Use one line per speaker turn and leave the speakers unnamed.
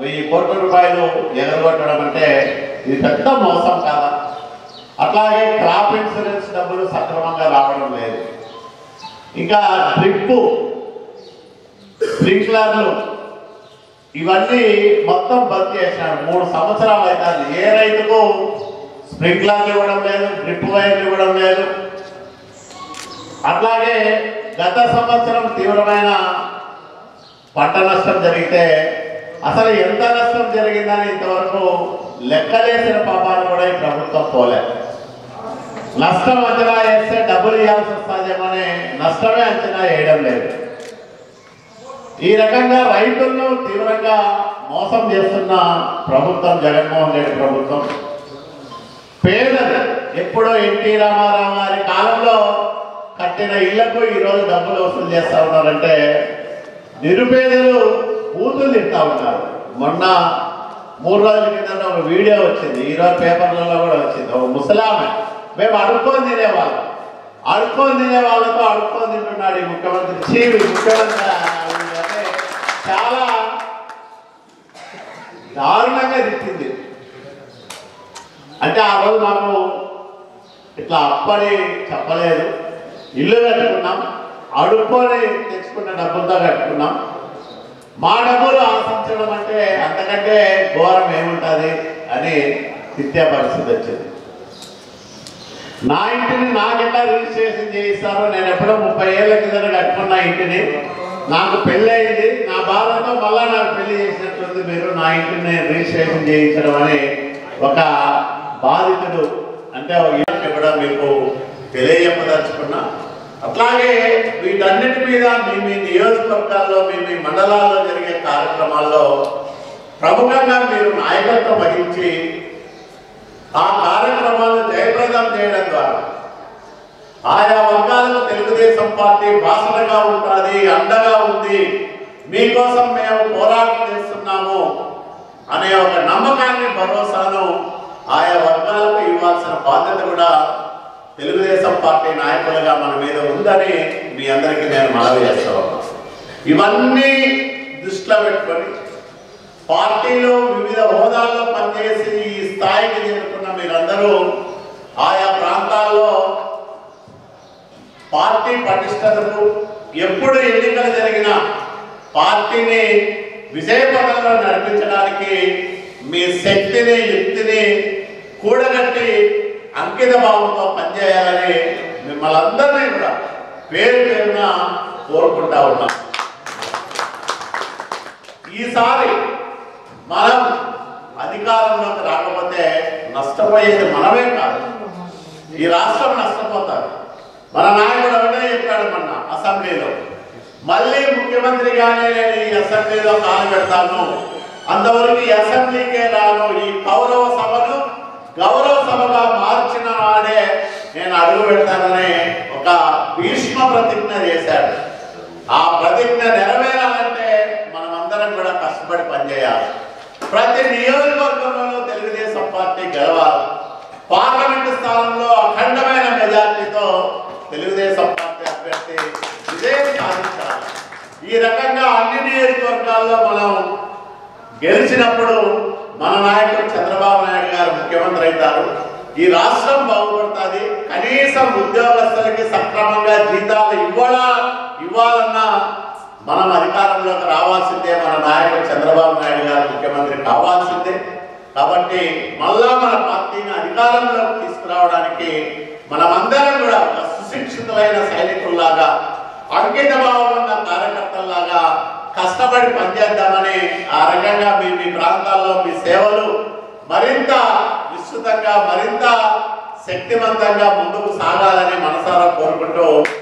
వెయ్యి కోట్ల రూపాయలు ఎగరగొట్టడం అంటే ఇది పెద్ద మోసం కాదా అట్లాగే క్రాప్ ఇన్సూరెన్స్ డబ్బులు సక్రమంగా రావడం లేదు ఇంకా డ్రిప్పు స్ప్రింక్లర్లు ఇవన్నీ మొత్తం బంద్ చేసినాడు మూడు సంవత్సరాలు అవుతుంది ఏ రైతుకు స్ప్రింక్లర్లు ఇవ్వడం లేదు డ్రిప్ వైర్లు ఇవ్వడం లేదు అట్లాగే గత సంవత్సరం తీవ్రమైన పంట నష్టం జరిగితే అసలు ఎంత నష్టం జరిగిందని ఇంతవరకు లెక్కలేసిన పాపాలు కూడా ఈ ప్రభుత్వం పోలే నష్టం అంచనా వేస్తే డబ్బులు ఇవ్వాల్సి వస్తుందేమని నష్టమే అంచనా వేయడం లేదు ఈ రకంగా రైతులను తీవ్రంగా మోసం చేస్తున్న ప్రభుత్వం జగన్మోహన్ రెడ్డి ప్రభుత్వం పేదలు ఎప్పుడో ఎన్టీ రామారావు గారి కాలంలో కట్టిన ఇళ్లకు ఈరోజు డబ్బులు వసూలు చేస్తా ఉన్నారంటే నిరుపేదలు బూతులు తింటా ఉన్నారు మొన్న మూడు రోజుల కింద ఒక వీడియో వచ్చింది ఈరోజు పేపర్లలో కూడా వచ్చింది ఒక ముసలామె మేము అడుక్కొని తినేవాళ్ళం అడుక్కొని తినే వాళ్ళతో అడుక్కొని తింటున్నాడు ఈ ముఖ్యమంత్రి చీవి ముఖ్యమంత్రి అంటే చాలా దారుణంగా తిట్టింది అంటే ఆ రోజు మాకు ఇట్లా అప్పని చెప్పలేదు ఇల్లు కట్టుకున్నాం అడుక్కొని తెచ్చుకున్న డబ్బులతో కట్టుకున్నాం మా డబ్బులు ఆశించడం అంటే అంతకంటే ఘోరం ఏముంటుంది అని తిట్టే పరిస్థితి వచ్చింది నా ఇంటిని నాకెట్లా రిజిస్ట్రేషన్ చేయిస్తారో నేను ఎప్పుడో ముప్పై ఏళ్ళ కింద కట్టుకున్న ఇంటిని నాకు పెళ్ళి అయింది నా బాధతో మళ్ళా నాకు పెళ్లి చేసినట్టుంది మీరు నా ఇంటిని రిజిస్ట్రేషన్ చేయించడం అని ఒక బాధితుడు అంటే ఒక ఇల్లు కూడా మీకు తెలియజెప్పదలుచుకున్నా అట్లాగే వీటన్నిటి మీద మీ మీ నియోజకవర్గాల్లో మీ మీ మండలాల్లో జరిగే కార్యక్రమాల్లో ప్రముఖంగా మీరు నాయకత్వం వహించి ఆ కార్యక్రమాలను జయప్రదం చేయడం ద్వారా ఆయా వర్గాలకు తెలుగుదేశం పార్టీ భాషణగా ఉంటుంది అండగా ఉంది మీకోసం మేము పోరాటం చేస్తున్నాము అనే ఒక నమ్మకాన్ని భరోసాను ఆయా వర్గాలకు ఇవ్వాల్సిన బాధ్యత కూడా తెలుగుదేశం పార్టీ నాయకులుగా మన మీద ఉందని మీ అందరికీ నేను మనవి చేస్తా ఉన్నాను ఇవన్నీ దృష్టిలో పెట్టుకొని పార్టీలో వివిధ హోదాల్లో పనిచేసి ఈ స్థాయికి చేరుకున్న మీరందరూ ఆయా ప్రాంతాల్లో పార్టీ పటిష్టతకు ఎప్పుడు ఎన్నికలు జరిగినా పార్టీని విజయపథంలో నడిపించడానికి మీ శక్తిని యుక్తిని కూడగట్టి అంకిత భావంతో పనిచేయాలని మిమ్మల్ని అందరినీ కూడా పేరు పేరున కోరుకుంటా ఉన్నాం ఈసారి మనం అధికారంలోకి రాకపోతే నష్టపోయేది మనమే కాదు ఈ రాష్ట్రం నష్టపోతారు మన నాయకుడు ఒకటే చెప్పాడు మొన్న అసెంబ్లీలో మళ్ళీ ముఖ్యమంత్రిగానే నేను ఈ అసెంబ్లీలో కాలు పెడతాను అంతవరకు ఈ అసెంబ్లీకే రాను ఈ కౌరవ సభను గౌరవ సభగా మార్చిన వాడే నేను అడుగు పెడతానని ఒక భీష్మ ప్రతిజ్ఞ చేశాడు ఆ ప్రతిజ్ఞ నెరవేరాలంటే మనమందరం కూడా కష్టపడి పనిచేయాలి ప్రతి నియోజకవర్గంలోనూ తెలుగుదేశం పార్టీ గెలవాలి పార్లమెంటు స్థానంలో అఖండమైన మెజార్టీతో తెలుగుదేశం పార్టీ అభ్యర్థి విజయం సాధించాలి ఈ రకంగా అన్ని నియోజకవర్గాల్లో మనం గెలిచినప్పుడు మన నాయకుడు చంద్రబాబు నాయుడు గారు ముఖ్యమంత్రి అవుతారు ఈ రాష్ట్రం బాగుపడుతుంది కనీసం ఉద్యోగస్తులకి సక్రమంగా జీతాలు ఇవ్వాలా ఇవ్వాలన్నా మనం అధికారంలోకి రావాల్సిందే మన నాయకుడు చంద్రబాబు నాయుడు గారు ముఖ్యమంత్రి కావాల్సిందే కాబట్టి మళ్ళా మన పార్టీని అధికారంలోకి తీసుకురావడానికి మనమందరం కూడా ఒక సుశిక్షితులైన సైనికుల్లాగా అంకిత భావం ఉన్న కార్యకర్తల్లాగా కష్టపడి పనిచేద్దామని ఆ రకంగా మీ మీ ప్రాంతాల్లో మీ సేవలు మరింత విస్తృతంగా మరింత శక్తివంతంగా ముందుకు సాగాలని మనసారా కోరుకుంటూ